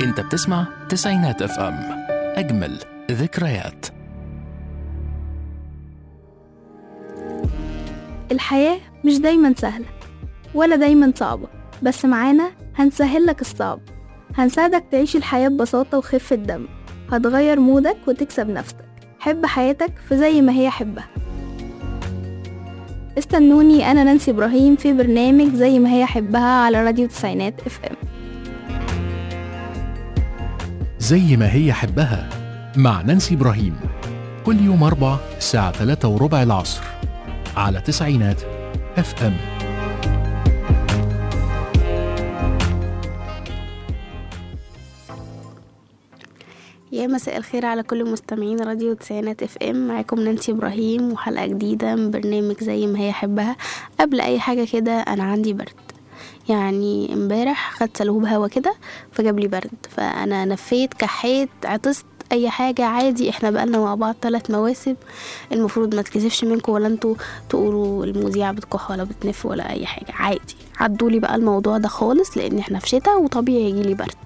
انت بتسمع تسعينات اف ام اجمل ذكريات الحياة مش دايما سهلة ولا دايما صعبة بس معانا هنسهل لك الصعب هنساعدك تعيش الحياة ببساطة وخفة دم هتغير مودك وتكسب نفسك حب حياتك في زي ما هي حبها استنوني أنا نانسي إبراهيم في برنامج زي ما هي حبها على راديو تسعينات اف ام زي ما هي حبها مع نانسي إبراهيم كل يوم أربع الساعة 3 وربع العصر على تسعينات اف ام يا مساء الخير على كل مستمعين راديو تسعينات اف ام معاكم نانسي ابراهيم وحلقه جديده من برنامج زي ما هي حبها قبل اي حاجه كده انا عندي برد يعني امبارح خدت سلوب هوا كده فجاب لي برد فانا نفيت كحيت عطست اي حاجه عادي احنا بقالنا مع بعض ثلاث مواسم المفروض ما تكسفش منكم ولا انتوا تقولوا المذيعه بتكح ولا بتنف ولا اي حاجه عادي عدولي بقى الموضوع ده خالص لان احنا في شتاء وطبيعي يجيلي برد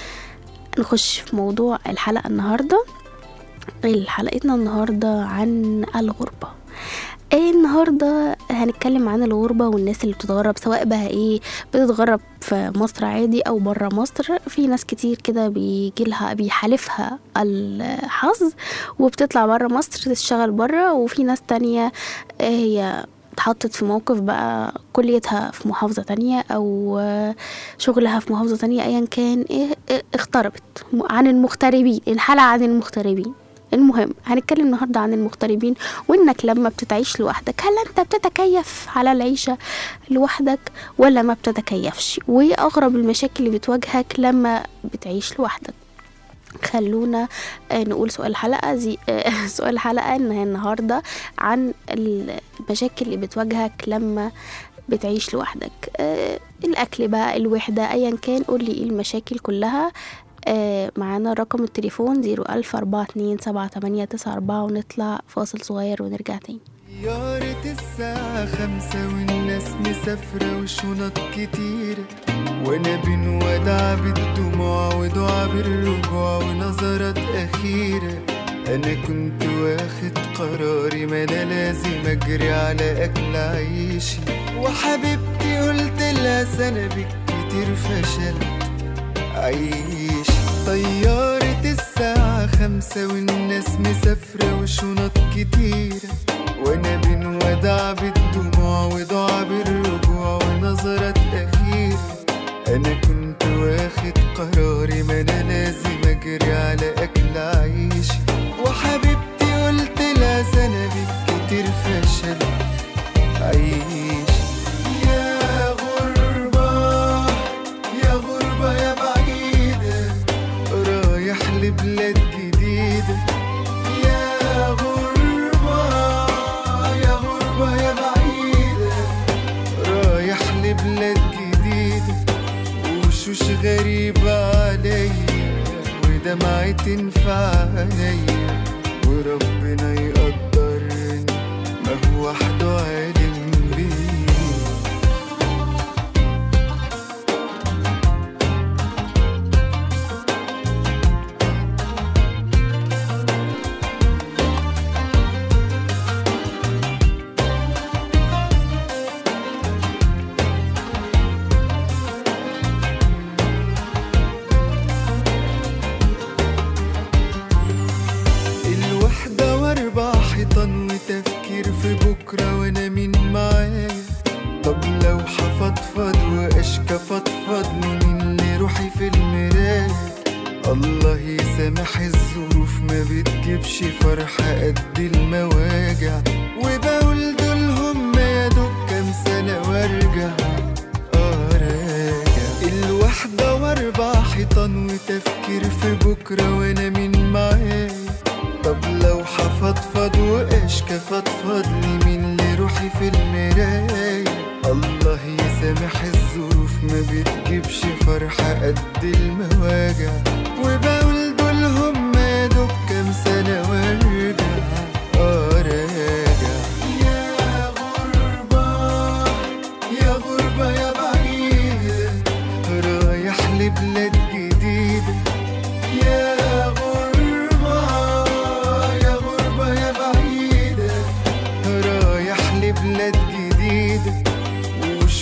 نخش في موضوع الحلقة النهاردة حلقتنا النهاردة عن الغربة ايه النهاردة هنتكلم عن الغربة والناس اللي بتتغرب سواء بقى ايه بتتغرب في مصر عادي او برا مصر في ناس كتير كده بيجيلها بيحالفها الحظ وبتطلع برا مصر تشتغل برا وفي ناس تانية هي اتحطت في موقف بقى كليتها في محافظة تانية أو شغلها في محافظة تانية أيا كان إيه اغتربت عن المغتربين الحلقة عن المغتربين المهم هنتكلم النهاردة عن المغتربين وإنك لما بتتعيش لوحدك هل أنت بتتكيف على العيشة لوحدك ولا ما بتتكيفش وإيه أغرب المشاكل اللي بتواجهك لما بتعيش لوحدك خلونا نقول سؤال الحلقة زي سؤال الحلقة إن النهاردة عن المشاكل اللي بتواجهك لما بتعيش لوحدك الأكل بقى الوحدة أيا كان قولي إيه المشاكل كلها معانا رقم التليفون زيرو ألف أربعة اتنين سبعة تمانية تسعة أربعة ونطلع فاصل صغير ونرجع تاني طيارة الساعة خمسة والناس مسافرة وشنط كتيرة وانا بنودع بالدموع ودعا بالرجوع ونظرات أخيرة أنا كنت واخد قراري ما أنا لازم أجري على أكل عيشي وحبيبتي قلت لها سنة بالكتير فشلت عيش طيارة الساعة خمسة والناس مسافرة وشنط كتيرة وانا بنودع بالدموع ودعا بالرجوع ونظرات أخيرة أنا كنت واخد قراري ما أنا لازم أجري على أكل عيشي وحبيبتي قلت لها سنة بالكتير فشل عيش يا غربة يا غربة يا بعيدة رايح لبلاد جديدة يا غربة يا غربة يا بعيدة رايح لبلاد جديدة وشوش غريبة عليا ودمعة تنفع عليا وربنا يقدرني ما هو وحده عالم بيه الوحدة واربع حيطان وتفكير في بكرة وانا مين معايا طب لو حفضفض واشكى فضفض مين اللي روحي في المراية الله يسامح الظروف ما بتجيبش فرحة قد المواجع وبقول دول هم يا دوب كام سنة وارجع اه راجع الوحدة واربع حيطان وتفكير في بكرة وانا مين معايا طب لو حفضفض واشكى فضفض لي مين اللي روحي في المراية الله يسامح الظروف ما بتجيبش فرحة قد المواجع وبقول دول هم يا دوب كام سنة وارجع اه راجع يا غربة يا غربة يا بعيدة رايح لبلاد جديدة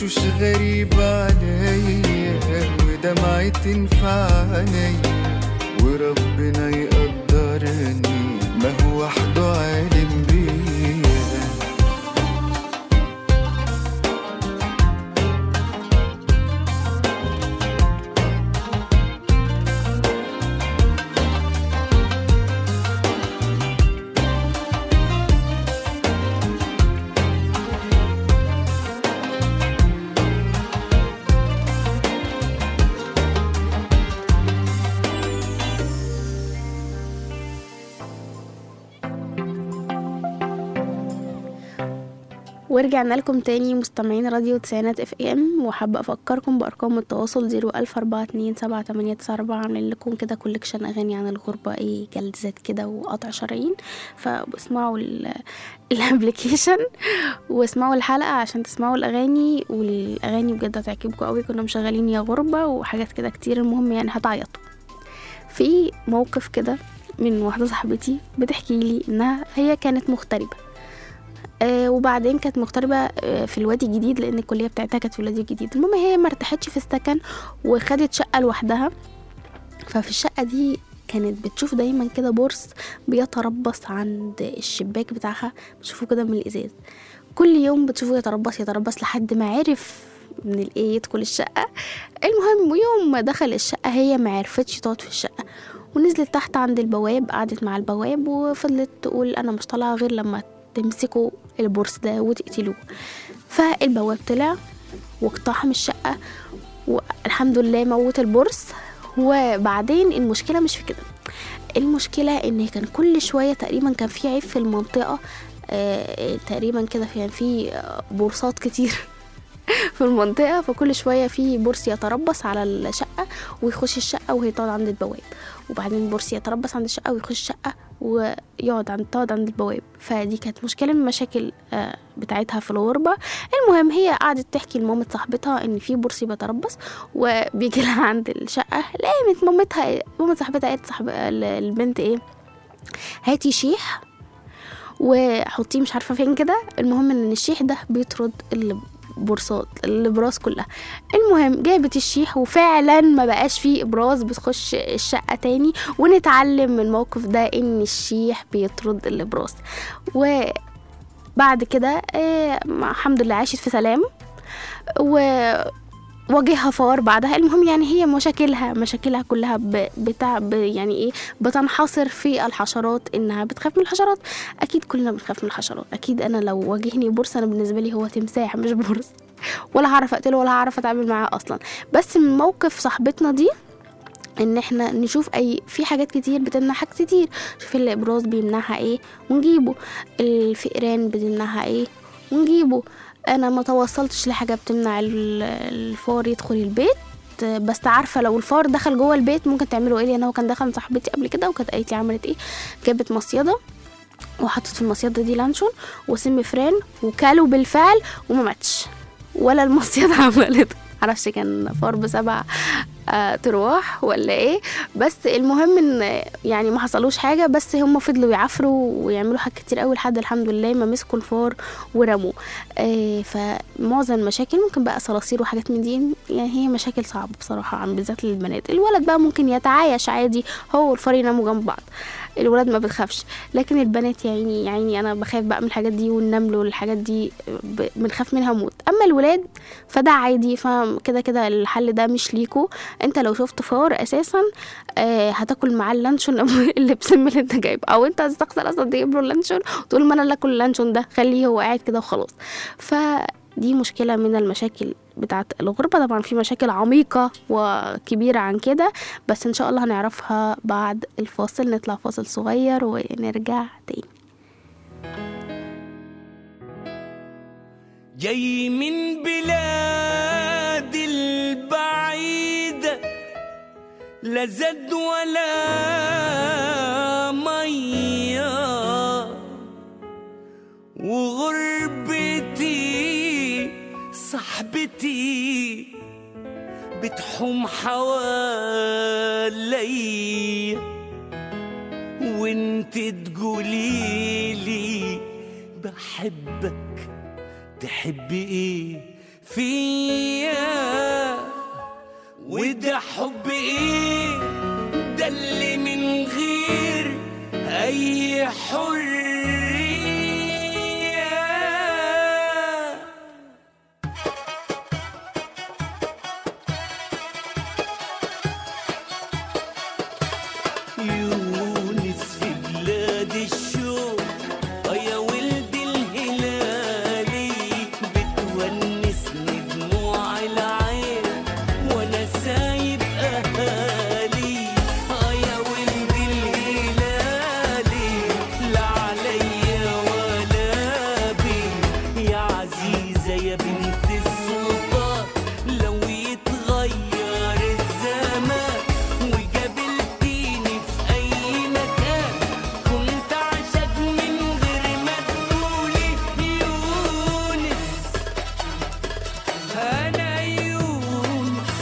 وشوش غريبة عليا ودمعة تنفع عينيا وربنا يقدرني ما هو وحده عالم بيا ورجعنا لكم تاني مستمعين راديو تسعينات اف ام وحابة افكركم بارقام التواصل زيرو الف اربعة اتنين سبعة تمانية تسعة اربعة عاملين لكم كده كولكشن اغاني عن الغربة ايه جلدزات كده وقطع شرايين فاسمعوا الابلكيشن واسمعوا الحلقة عشان تسمعوا الاغاني والاغاني بجد هتعجبكم قوي كنا مشغلين يا غربة وحاجات كده كتير المهم يعني هتعيطوا في موقف كده من واحدة صاحبتي بتحكي لي انها هي كانت مغتربة آه وبعدين كانت مغتربة آه في الوادي الجديد لأن الكلية بتاعتها كانت في الوادي الجديد المهم هي ما ارتاحتش في السكن وخدت شقة لوحدها ففي الشقة دي كانت بتشوف دايما كده بورس بيتربص عند الشباك بتاعها بتشوفه كده من الإزاز كل يوم بتشوفه يتربص يتربص لحد ما عرف من الايه يدخل الشقة المهم يوم ما دخل الشقة هي ما عرفتش تقعد في الشقة ونزلت تحت عند البواب قعدت مع البواب وفضلت تقول انا مش طالعة غير لما تمسكوا البورس ده وتقتلوه فالبواب طلع واقتحم الشقة والحمد لله موت البورس وبعدين المشكلة مش في كده المشكلة ان كان كل شوية تقريبا كان في عيب في المنطقة آه تقريبا كده كان في بورصات كتير في المنطقة فكل شوية في بورس يتربص على الشقة ويخش الشقة وهي تقعد عند البواب وبعدين بورس يتربص عند الشقة ويخش الشقة ويقعد عند تقعد عند البواب فدي كانت مشكلة من المشاكل بتاعتها في الغربة المهم هي قعدت تحكي لمامة صاحبتها ان في بورس بيتربص وبيجي لها عند الشقة لقيت مامتها مامة صاحبتها قالت صاحب البنت ايه هاتي شيح وحطيه مش عارفة فين كده المهم ان الشيح ده بيطرد بورصات الابراز كلها المهم جابت الشيح وفعلا ما بقاش فيه ابراز بتخش الشقه تاني ونتعلم من الموقف ده ان الشيح بيطرد الابراز وبعد كده آه الحمد لله عاشت في سلام و واجهها فار بعدها المهم يعني هي مشاكلها مشاكلها كلها بتاع يعني ايه بتنحصر في الحشرات انها بتخاف من الحشرات اكيد كلنا بنخاف من الحشرات اكيد انا لو واجهني بورس انا بالنسبه لي هو تمساح مش بورس ولا هعرف اقتله ولا هعرف اتعامل معاه اصلا بس من موقف صاحبتنا دي ان احنا نشوف اي في حاجات كتير بتمنع حاجات كتير شوف الابراز بيمنعها ايه ونجيبه الفئران بتمنعها ايه ونجيبه انا ما توصلتش لحاجه بتمنع الفار يدخل البيت بس عارفه لو الفار دخل جوه البيت ممكن تعملوا ايه لان هو كان دخل صاحبتي قبل كده وكانت قالت لي عملت ايه جابت مصيده وحطت في المصيده دي لانشون وسم فران وكلوا بالفعل وما ماتش ولا المصيده عملته معرفش كان فار بسبع آه ترواح ولا ايه بس المهم ان يعني ما حصلوش حاجه بس هم فضلوا يعفروا ويعملوا حاجات كتير قوي لحد الحمد لله ما مسكوا الفار ورموه آه فمعظم المشاكل ممكن بقى صراصير وحاجات من دي يعني هي مشاكل صعبه بصراحه عن بالذات للبنات الولد بقى ممكن يتعايش عادي هو والفار يناموا جنب بعض الولاد ما بتخافش لكن البنات يعني يعني انا بخاف بقى من الحاجات دي والنمل والحاجات دي بنخاف منها موت اما الولاد فده عادي فكده كده الحل ده مش ليكو انت لو شفت فار اساسا آه هتاكل معاه اللانشون اللي بسم اللي انت جايبه او انت هتستخسر اصلا تجيب له اللانشون وتقول ما انا اللي اكل اللانشون ده خليه هو قاعد كده وخلاص ف دي مشكلة من المشاكل بتاعت الغربة طبعا في مشاكل عميقة وكبيرة عن كده بس ان شاء الله هنعرفها بعد الفاصل نطلع فاصل صغير ونرجع تاني جاي من بلاد البعيدة لا زد ولا مية وغربتي صاحبتي بتحوم حوالي وانت تقولي لي بحبك تحبي ايه فيا وده حب ايه ده اللي من غير اي حريه يونس في بلاد الشوق آه يا ولد الهلالي بتونسني دموع العين وانا سايب اهالي آه يا ولد الهلالي لا عليا ولا بي يا عزيزة يا بنت السلطان لو يتغير الزمان وقابلتيني في أي مكان كنت عشق من غير ما تقولي يونس أنا يونس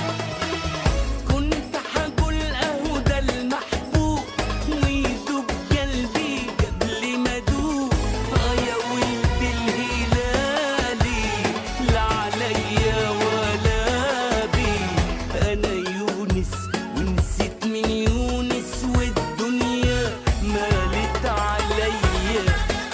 كنت حقول أهو ده المحبوب ويدوب قلبي قبل ما أدوب آه يا ولد الهلالي لا عليا ولا بي أنا يونس ونسيت من يونس والدنيا مالت عليا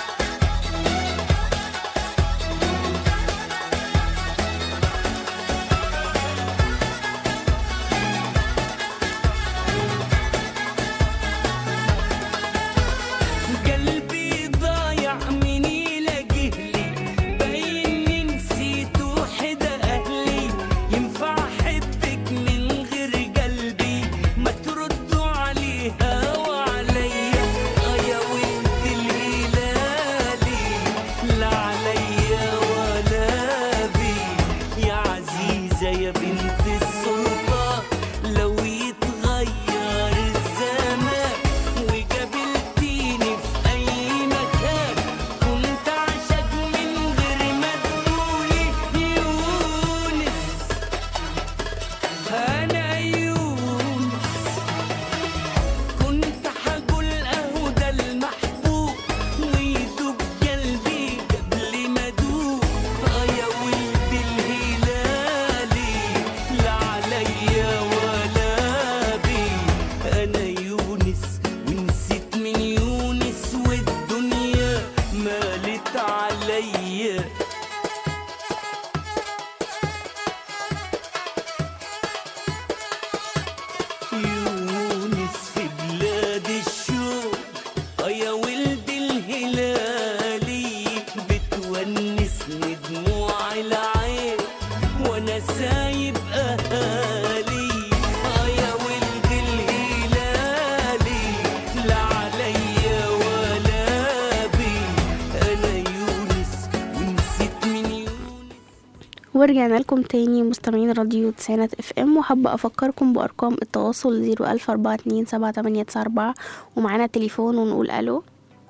قلبي ضايع من يلاقيه لي باين نسيت وحدة أهلي ينفع أحبك من غير قلبي ما تردوا عليها وعليا آه يا ولد الهلالي لا عليا ولا بي يا عزيزة يا بنت السلطان لو يتغير الزمان وقابلتيني في أي مكان كنت عشق من غير ما تقولي يونس أنا يونس كنت حقول أهو ده المحبوب ويدوب قلبي قبل ما أدوب آه يا ولد الهلالي لا عليا ولا بي أنا يونس ونسيت من يونس والدنيا مالت عليا يونس في بلاد الشوق آه يا ولد الهلالي بتونسني دموع العين وانا سايب اهالي آه يا ولد الهلالي لا عليا ولا بي انا يونس ونسيت من يونس ورجعنا لكم تاني مستمعين راديو تسعينات اف ام وحابة افكركم بارقام التواصل زيرو الف اربعة اتنين سبعة تمانية تسعة اربعة ومعانا تليفون ونقول الو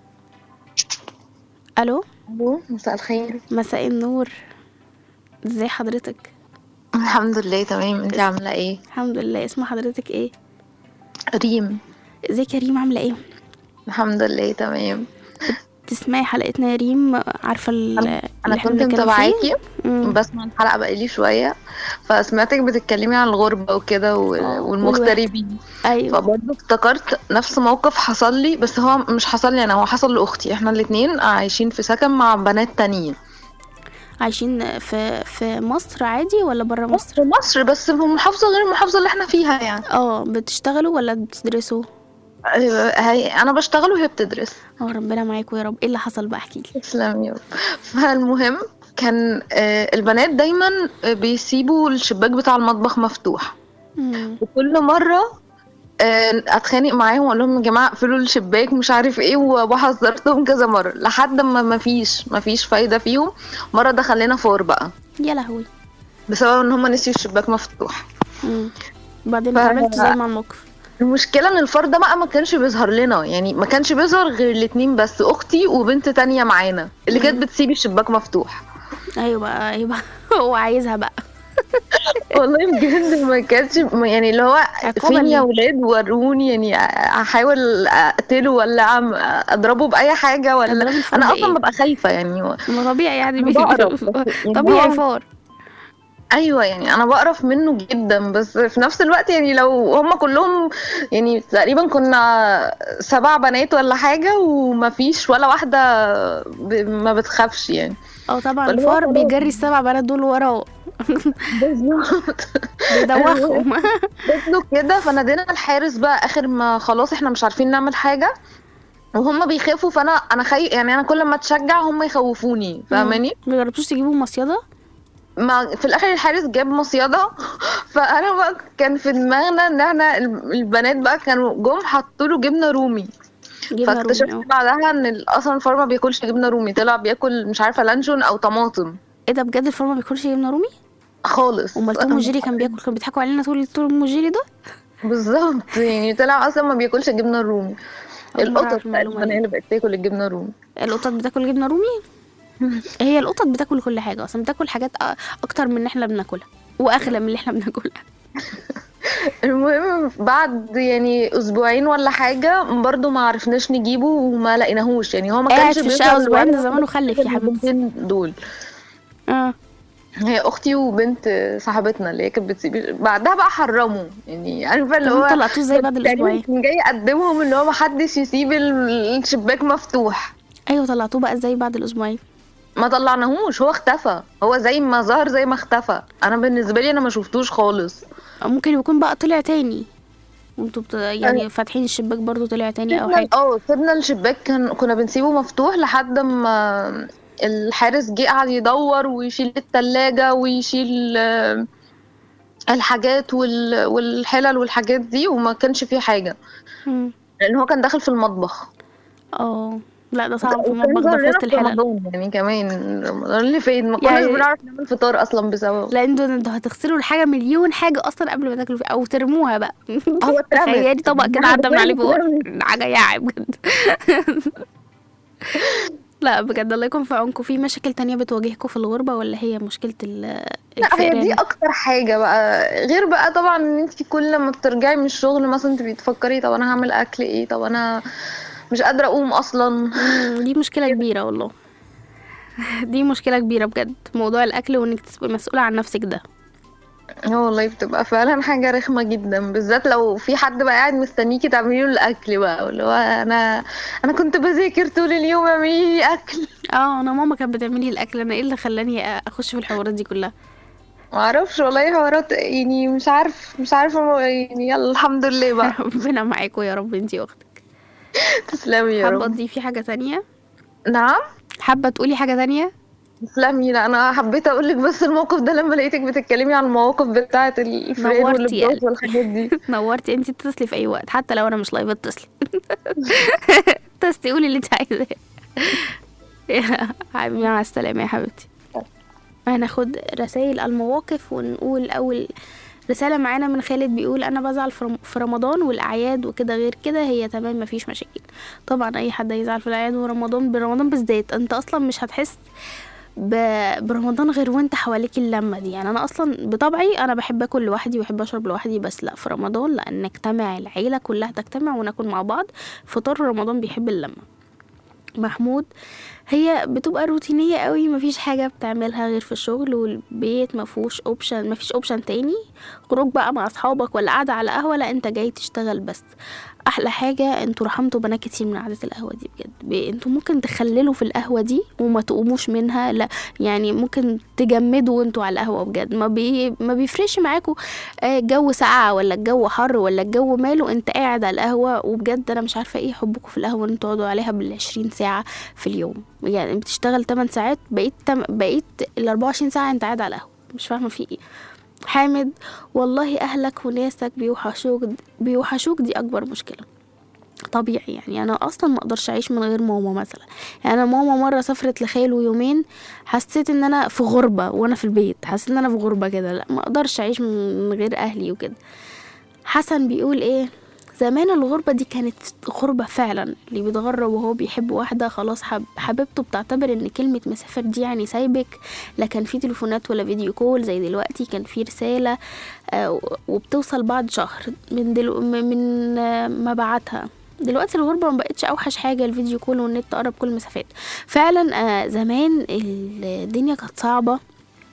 الو الو مساء الخير مساء النور ازي حضرتك الحمد لله تمام انت عامله ايه الحمد لله اسم حضرتك ايه ريم ازيك يا ريم عامله ايه الحمد لله تمام تسمعي حلقتنا يا ريم عارفه ال- انا اللي احنا كنت بنتكلم فيه؟ متابعاكي مم. بسمع الحلقه بقالي شويه فسمعتك بتتكلمي عن الغربه وكده و- اه، والمغتربين ايوه فبرضه افتكرت نفس موقف حصل لي بس هو مش حصل لي انا هو حصل لاختي احنا الاتنين عايشين في سكن مع بنات تانيين عايشين في في مصر عادي ولا بره مصر في مصر بس في محافظه غير المحافظه اللي احنا فيها يعني اه بتشتغلوا ولا بتدرسوا اه، هي انا بشتغل وهي بتدرس اه ربنا معاكم يا رب ايه اللي حصل بقى احكيلي تسلم يا رب فالمهم كان آه، البنات دايما آه، بيسيبوا الشباك بتاع المطبخ مفتوح مم. وكل مرة آه، اتخانق معاهم واقول لهم يا جماعه اقفلوا الشباك مش عارف ايه وحذرتهم كذا مره لحد ما مفيش مفيش فايده فيهم مره دخل لنا فور بقى يا لهوي بسبب ان هم نسيوا الشباك مفتوح مم. بعدين ف- اتعاملتوا ازاي مع الموقف المشكله ان الفار ده بقى ما كانش بيظهر لنا يعني ما كانش بيظهر غير الاتنين بس اختي وبنت تانية معانا اللي كانت بتسيب الشباك مفتوح ايوه بقى ايوه هو عايزها بقى والله بجد ما كانش يعني اللي هو عقاباً فين ليه؟ يا ولاد وروني يعني احاول اقتله ولا أعم- اضربه باي حاجه ولا أضربه الفار انا بإيه؟ اصلا ببقى خايفه يعني ما طبيعي يعني أنا بي- بقرف بس يعني طبيعي هو فار ايوه يعني انا بقرف منه جدا بس في نفس الوقت يعني لو هم كلهم يعني تقريبا كنا سبع بنات ولا حاجه وما فيش ولا واحده ب... ما بتخافش يعني اه طبعا فاللي هو الفار خلاص. بيجري السبع بنات دول وراه بالظبط بيدوخهم فضلوا كده فنادينا الحارس بقى اخر ما خلاص احنا مش عارفين نعمل حاجه وهم بيخافوا فانا انا خي... يعني انا كل ما اتشجع هم يخوفوني فاهماني ما جربتوش تجيبوا مصيده ما في الاخر الحارس جاب مصيده فانا بقى كان في دماغنا ان احنا ال- البنات بقى كانوا جم حطوا له جبنه رومي جبنه فاكتشفت رومي اه. بعدها ان ال- اصلا الفار ما بياكلش جبنه رومي طلع بياكل مش عارفه لانشون او طماطم ايه ده بجد الفار ما بياكلش جبنه رومي خالص امال توم وجيري كان بياكل كانوا بيضحكوا علينا طول توم وجيري ده بالظبط يعني طلع اصلا ما بياكلش الجبنه الرومي أول مرة القطط أعرف المعلومة تقريبا دي. هي اللي بقت تاكل الجبنه الرومي القطط بتاكل جبنه رومي هي القطط بتاكل كل حاجه اصلا بتاكل حاجات أ- اكتر من اللي احنا بناكلها واغلى من اللي احنا بناكلها المهم بعد يعني اسبوعين ولا حاجه برضو ما عرفناش نجيبه وما لقيناهوش يعني هو ما قاعد كانش في بيظهر الشقه اسبوعين ده الولد زمانه خلف يا حبيبتي البنتين دول اه هي اختي وبنت صاحبتنا اللي هي كانت بتسيب بعدها بقى حرموا يعني عارفه اللي طب هو انتوا طلعتوه ازاي بعد تقريباً الاسبوعين كان جاي يقدمهم اللي هو ما حدش يسيب ال- الشباك مفتوح ايوه طلعتوه بقى ازاي بعد الاسبوعين ما طلعناهوش هو اختفى هو زي ما ظهر زي ما اختفى انا بالنسبه لي انا ما شفتوش خالص ممكن يكون بقى طلع تاني وانتوا بت... يعني فاتحين الشباك برضو طلع تاني او سيبنا- حاجه اه سيبنا الشباك كان كنا بنسيبه مفتوح لحد ما الحارس جه قعد يدور ويشيل التلاجة ويشيل آه، الحاجات وال- والحلل والحاجات دي وما كانش فيه حاجة مم. لأن هو كان داخل في المطبخ اه لا ده صعب في وكان المطبخ ده ظهر في لنا وسط في الحلل رمضان يعني كمان رمضان اللي فات ما كناش يعني- بنعرف نعمل فطار أصلا بسببه لا انتوا انتوا هتغسلوا الحاجه مليون حاجه اصلا قبل ما تاكلوا فيها او ترموها بقى هو اترمت. تخيلي طبق كده عدى من عليه فوق اترمت. حاجه ياعي بجد لا بجد الله يكون في عونكم في مشاكل تانية بتواجهكم في الغربة ولا هي مشكلة ال لا هي دي الفئران اكتر حاجه بقى غير بقى طبعا ان انت كل ما بترجعي من الشغل مثلا تبقي تفكري طب انا هعمل اكل ايه طب انا مش قادره اقوم اصلا مم، دي مشكلة كبيرة والله دي مشكلة كبيرة بجد موضوع الأكل وإنك تبقي مسؤولة عن نفسك ده اه والله بتبقى فعلا حاجه رخمه جدا بالذات لو في حد بقى قاعد مستنيكي تعملي له الاكل بقى اللي هو انا انا كنت بذاكر طول اليوم اعملي لي اكل اه أنا ماما كانت بتعملي الأكل أنا إيه اللي خلاني أخش في الحوارات دي كلها ما اعرفش والله حوارات يعني مش عارف مش عارفه يعني يلا الحمد لله بقى ربنا معاكوا يا رب انتي واختك تسلمي يا حابة رب تضيفي حاجة تانية نعم حابة تقولي حاجة تانية تسلمي لا انا حبيت اقول لك بس الموقف ده لما لقيتك بتتكلمي عن المواقف بتاعه الفريد نورتي يا والبروز والحاجات دي نورتي انتي اتصلي في أي وقت حتى لو أنا مش لايفة اتصلي اتصلي قولي اللي انت عايزاه حبيبي مع السلامة يا حبيبتي هناخد رسائل المواقف ونقول أول رسالة معانا من خالد بيقول أنا بزعل في رم- في رمضان والأعياد وكده غير كده هي تمام مفيش مشاكل طبعا أي حد هيزعل في الأعياد ورمضان برمضان بالذات أنت أصلا مش هتحس ب- برمضان غير وانت حواليك اللمة دي يعني انا اصلا بطبعي انا بحب اكل لوحدي وبحب اشرب لوحدي بس لا في رمضان لا نجتمع العيلة كلها تجتمع وناكل مع بعض فطار رمضان بيحب اللمة محمود هي بتبقى روتينية قوي مفيش حاجة بتعملها غير في الشغل والبيت مفهوش اوبشن مفيش اوبشن تاني خروج بقى مع اصحابك ولا قاعدة على قهوة لا انت جاي تشتغل بس احلى حاجة انتوا رحمتوا بنات كتير من قعدة القهوة دي بجد ب- انتوا ممكن تخللوا في القهوة دي وما تقوموش منها لا يعني ممكن تجمدوا وانتوا على القهوة بجد ما بي ما بيفرقش معاكوا آه، الجو ساقعة ولا الجو حر ولا الجو ماله انت قاعد على القهوة وبجد انا مش عارفة ايه حبكم في القهوة ان انتوا تقعدوا عليها بالعشرين ساعة في اليوم يعني بتشتغل 8 ساعات بقيت تم بقيت ال 24 ساعة انت قاعد على القهوة مش فاهمة في ايه حامد والله اهلك وناسك بيوحشوك بيوحشوك دي اكبر مشكلة طبيعي يعني انا اصلا ما اقدرش اعيش من غير ماما مثلا يعني انا ماما مره سافرت لخاله يومين حسيت ان انا في غربه وانا في البيت حسيت ان انا في غربه كده لا ما اقدرش اعيش من غير اهلي وكده حسن بيقول ايه زمان الغربة دي كانت غربة فعلا اللي بيتغرب وهو بيحب واحدة خلاص حب حبيبته بتعتبر ان كلمة مسافر دي يعني سايبك لا كان في تليفونات ولا فيديو كول زي دلوقتي كان في رسالة آه، وبتوصل بعد شهر من دلو من آه، ما بعتها دلوقتي الغربة ما بقتش اوحش حاجة الفيديو كول والنت قرب كل المسافات فعلا آه، زمان الدنيا كانت صعبة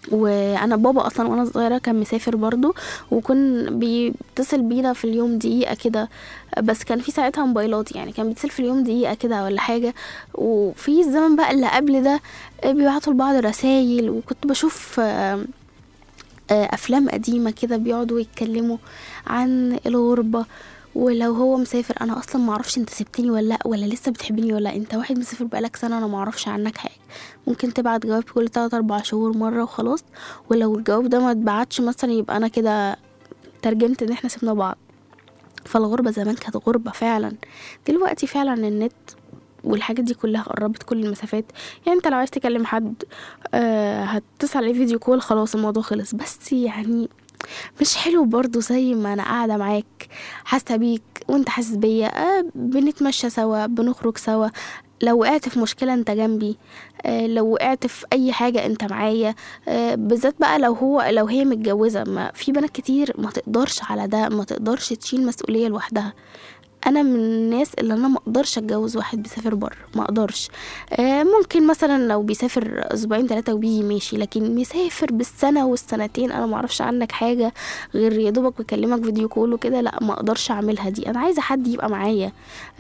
وانا بابا اصلا وانا صغيره كان مسافر برضو وكان بيتصل بينا في اليوم دقيقه كده بس كان في ساعتها موبايلات يعني كان بيتصل في اليوم دقيقه كده ولا حاجه وفي الزمن بقى اللي قبل ده بيبعتوا لبعض رسايل وكنت بشوف آه، آه، افلام قديمه كده بيقعدوا يتكلموا عن الغربه ولو هو مسافر انا اصلا ما اعرفش انت سبتني ولا لا ولا لسه بتحبني ولا لأ. انت واحد مسافر بقالك سنه انا ما اعرفش عنك حاجه ممكن تبعت جواب كل 3 4 شهور مره وخلاص ولو الجواب ده ما اتبعتش مثلا يبقى انا كده ترجمت ان احنا سيبنا بعض فالغربه زمان كانت غربه فعلا دلوقتي فعلا النت والحاجات دي كلها قربت كل المسافات يعني انت لو عايز تكلم حد آه هتتصل عليه فيديو كول خلاص الموضوع خلص بس يعني مش حلو برضو زي ما انا قاعده معاك حاسه بيك وانت حاسس بيا آه بنتمشى سوا بنخرج سوا لو وقعت في مشكله انت جنبي آه لو وقعت في اي حاجه انت معايا آه بالذات بقى لو هو لو هي متجوزه ما في بنات كتير ما تقدرش على ده ما تقدرش تشيل مسؤوليه لوحدها انا من الناس اللي انا ما اقدرش اتجوز واحد بيسافر بره ما اقدرش آه ممكن مثلا لو بيسافر اسبوعين ثلاثه وبيجي ماشي لكن مسافر بالسنه والسنتين انا ما اعرفش عنك حاجه غير يا دوبك بكلمك فيديو كول وكده لا ما اقدرش اعملها دي انا عايزه حد يبقى معايا آه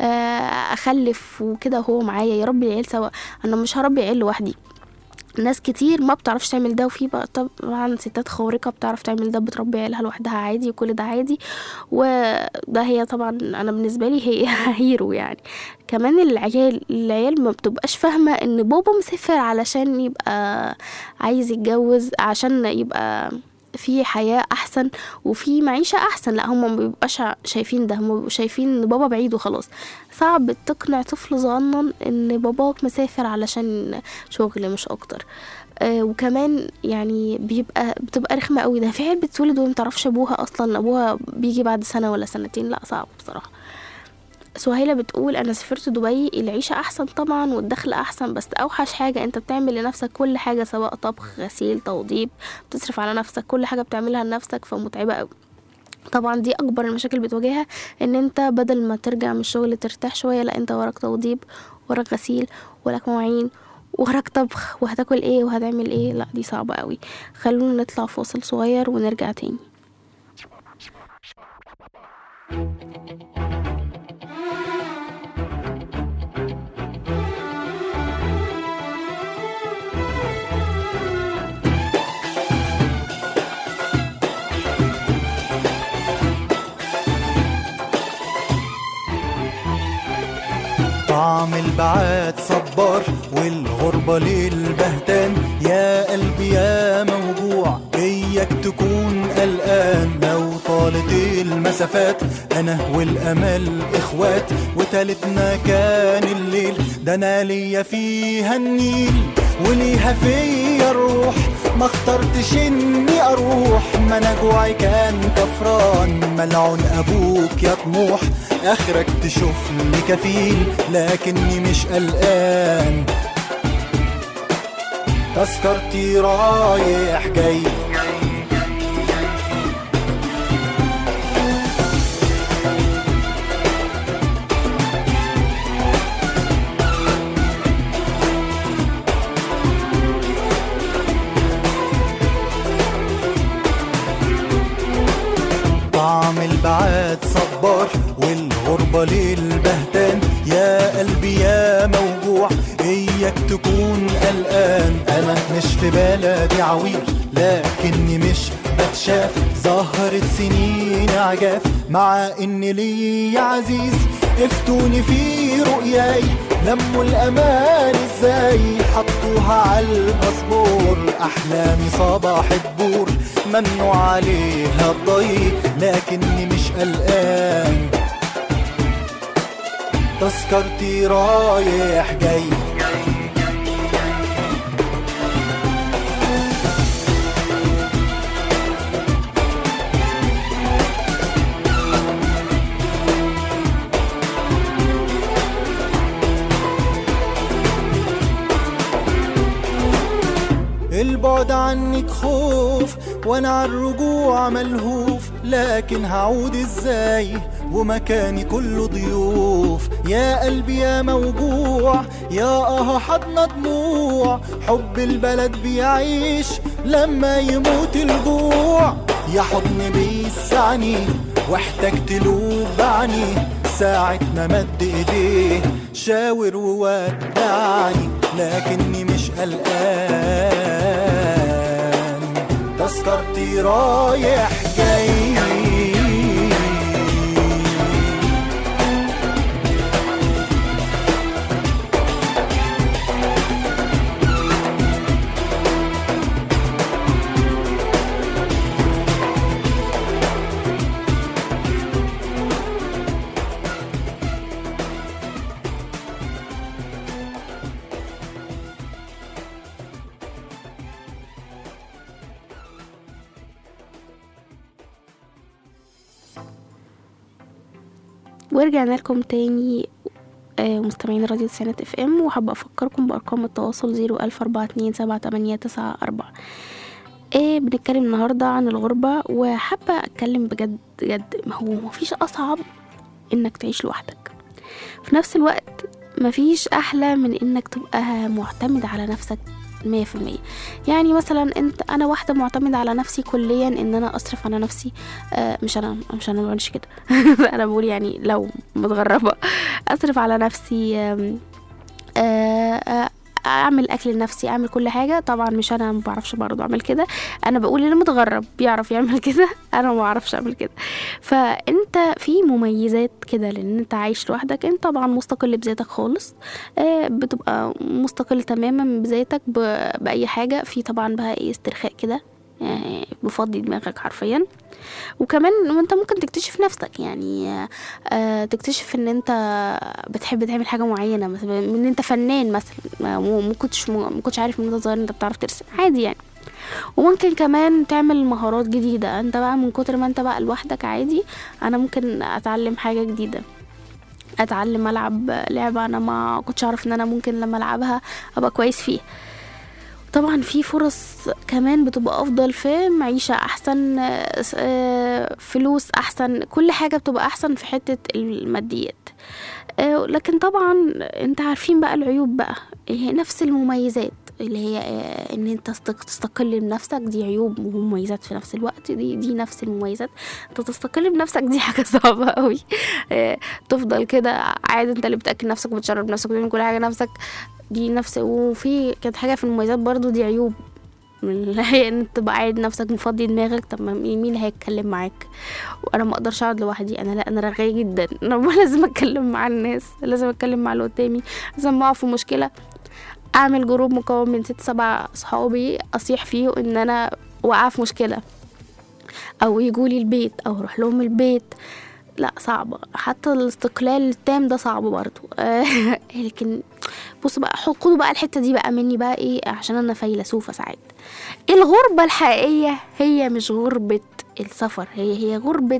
اخلف وكده وهو معايا يربي العيال سوا انا مش هربي عيال لوحدي ناس كتير ما بتعرفش تعمل ده وفي بقى طبعا ستات خارقة بتعرف تعمل ده بتربي عيالها لوحدها عادي وكل ده عادي وده هي طبعا انا بالنسبة لي هي هيرو يعني كمان العيال العيال ما بتبقاش فاهمة ان بابا مسافر علشان يبقى عايز يتجوز عشان يبقى في حياة أحسن وفي معيشة أحسن لا هم ما بيبقاش شايفين ده هم بيبقوا شايفين إن بابا بعيد وخلاص صعب تقنع طفل صغنن إن باباك مسافر علشان شغل مش أكتر آه وكمان يعني بيبقى بتبقى رخمة قوي ده في عيال بتتولد وما تعرفش أبوها أصلا أبوها بيجي بعد سنة ولا سنتين لا صعب بصراحة سهيلة بتقول أنا سافرت دبي العيشة أحسن طبعا والدخل أحسن بس أوحش حاجة أنت بتعمل لنفسك كل حاجة سواء طبخ غسيل توضيب بتصرف على نفسك كل حاجة بتعملها لنفسك فمتعبة أوي طبعا دي اكبر المشاكل بتواجهها ان انت بدل ما ترجع من الشغل ترتاح شويه لا انت وراك توضيب وراك غسيل وراك مواعين وراك طبخ وهتاكل ايه وهتعمل ايه لا دي صعبه قوي خلونا نطلع فاصل صغير ونرجع تاني طعم البعاد صبار والغربة للبهتان يا قلبي يا موجوع اياك تكون قلقان لو طالت المسافات انا والامل اخوات وتالتنا كان الليل ده انا ليا فيها النيل وليها فيا الروح ما اخترتش اني اروح ما انا جوعي كان كفران ملعون ابوك يا طموح اخرك تشوفني كفيل لكني مش قلقان تذكرتي رايح جاي طعم البعاد صبار والغربة للبهتان يا قلبي يا موجوع اياك تكون قلقان انا مش في بلدي عويل لكني مش بتشاف ظهرت سنين عجاف مع ان لي عزيز افتوني في رؤياي لموا الامان ازاي حطوها على الباسبور احلامي صباح الدور ممنوع عليها الضي لكني مش قلقان تذكرتي رايح جاي البعد عنك خوف وانا على الرجوع ملهوف لكن هعود ازاي ومكاني كله ضيوف يا قلبي يا موجوع يا اه حضن دموع حب البلد بيعيش لما يموت الجوع يا حضن بيسعني واحتجت له بعني ساعة ما مد ايديه شاور وودعني لكني مش قلقان تذكرتي رايح جاي ورجعنا لكم تاني آه، مستمعين راديو تسعينات اف ام وحابة افكركم بارقام التواصل زيرو الف اربعة اتنين سبعة تمانية تسعة اربعة ايه بنتكلم النهاردة عن الغربة وحابة اتكلم بجد جد ما هو مفيش اصعب انك تعيش لوحدك في نفس الوقت مفيش احلى من انك تبقى معتمد على نفسك مية في المية يعني مثلا انت انا واحدة معتمدة على نفسي كليا ان انا اصرف على نفسي آه مش انا مش انا ما بعملش كده انا بقول يعني لو متغربة اصرف على نفسي آم، آه، آه، اعمل اكل لنفسي اعمل كل حاجه طبعا مش انا ما بعرفش برضه اعمل كده انا بقول اللي متغرب بيعرف يعمل كده انا ما بعرفش اعمل كده فانت في مميزات كده لان انت عايش لوحدك انت طبعا مستقل بذاتك خالص آه، بتبقى مستقل تماما بذاتك ب- باي حاجه في طبعا بقى ايه استرخاء كده يعني بفضي دماغك حرفيا وكمان وانت ممكن تكتشف نفسك يعني آه، آه، تكتشف ان انت بتحب تعمل حاجه معينه مثلا ان انت فنان مثلا ما مو- ما كنتش ما كنتش عارف من انت صغير ان انت بتعرف ترسم عادي يعني وممكن كمان تعمل مهارات جديدة انت بقى من كتر ما انت بقى لوحدك عادي انا ممكن اتعلم حاجة جديدة اتعلم العب لعبة انا ما كنتش اعرف ان انا ممكن لما العبها ابقى كويس فيها طبعا في فرص كمان بتبقى افضل في معيشة احسن آه، س- آه، فلوس احسن كل حاجة بتبقى احسن في حتة الماديات آه، لكن طبعا انت عارفين بقى العيوب بقى هي نفس المميزات اللي هي آه، ان انت تستق- تستقل بنفسك دي عيوب ومميزات في نفس الوقت دي دي نفس المميزات انت تستقل بنفسك دي حاجه صعبه قوي آه، تفضل كده عادي انت اللي بتاكل نفسك وبتشرب نفسك وبتعمل كل حاجه نفسك دي نفس وفي كانت حاجه في المميزات برضو دي عيوب من اللي هي ان انت تبقى قاعد نفسك مفضي دماغك طب ما مين مين هيتكلم معاك وانا ما اقدرش اقعد لوحدي انا لا انا رغايه جدا انا لازم اتكلم مع الناس لازم اتكلم مع اللي قدامي لازم اقع في مشكله اعمل جروب مكون من ست سبع صحابي اصيح فيه ان انا واقعه في مشكله او يجولي البيت او اروح لهم البيت لا صعبة حتى الاستقلال التام ده صعب برضو لكن بصوا بقى حط- خدوا بقى الحتة دي بقى مني بقى ايه عشان انا فيلسوفة ساعات الغربة الحقيقية هي مش غربة السفر هي هي غربة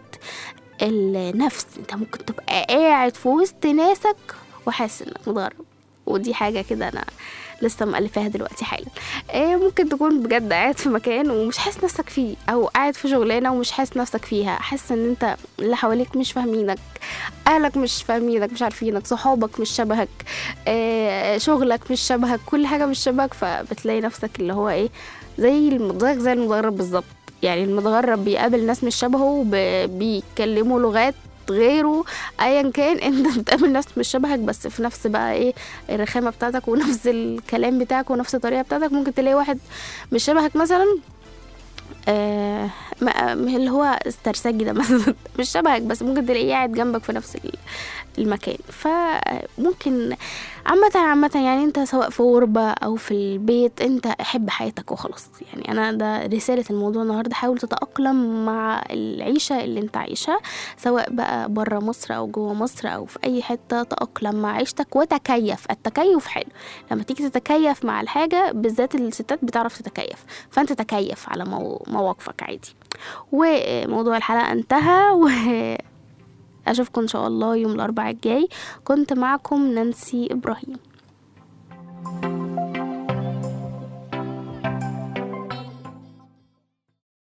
النفس انت ممكن تبقى قاعد في وسط ناسك وحاسس انك متغرب ودي حاجة كده انا لسه مألفاها دلوقتي حالا إيه ممكن تكون بجد قاعد في مكان ومش حاسس نفسك فيه او قاعد في شغلانه ومش حاسس نفسك فيها حاسس ان انت اللي حواليك مش فاهمينك اهلك مش فاهمينك مش عارفينك صحابك مش شبهك إيه شغلك مش شبهك كل حاجه مش شبهك فبتلاقي نفسك اللي هو ايه زي الم- زيك زي المتغرب بالظبط يعني المتغرب بيقابل ناس مش شبهه ب- بيتكلموا لغات غيره ايا كان انت بتقابل ناس مش شبهك بس في نفس بقى ايه الرخامه بتاعتك ونفس الكلام بتاعك ونفس الطريقه بتاعتك ممكن تلاقي واحد مش شبهك مثلا آه ما- اللي هو استرساجي ده مثلا مش شبهك بس ممكن تلاقيه قاعد جنبك في نفس ال- المكان فممكن عامة عامة يعني انت سواء في غربة او في البيت انت حب حياتك وخلاص يعني انا ده رسالة الموضوع النهاردة حاول تتأقلم مع العيشة اللي انت عايشها سواء بقى برا مصر او جوه مصر او في اي حتة تأقلم مع عيشتك وتكيف التكيف حلو لما تيجي تتكيف مع الحاجة بالذات الستات بتعرف تتكيف فانت تكيف على مو- مواقفك عادي وموضوع الحلقة انتهى و أشوفكم إن شاء الله يوم الأربعاء الجاي كنت معكم نانسي إبراهيم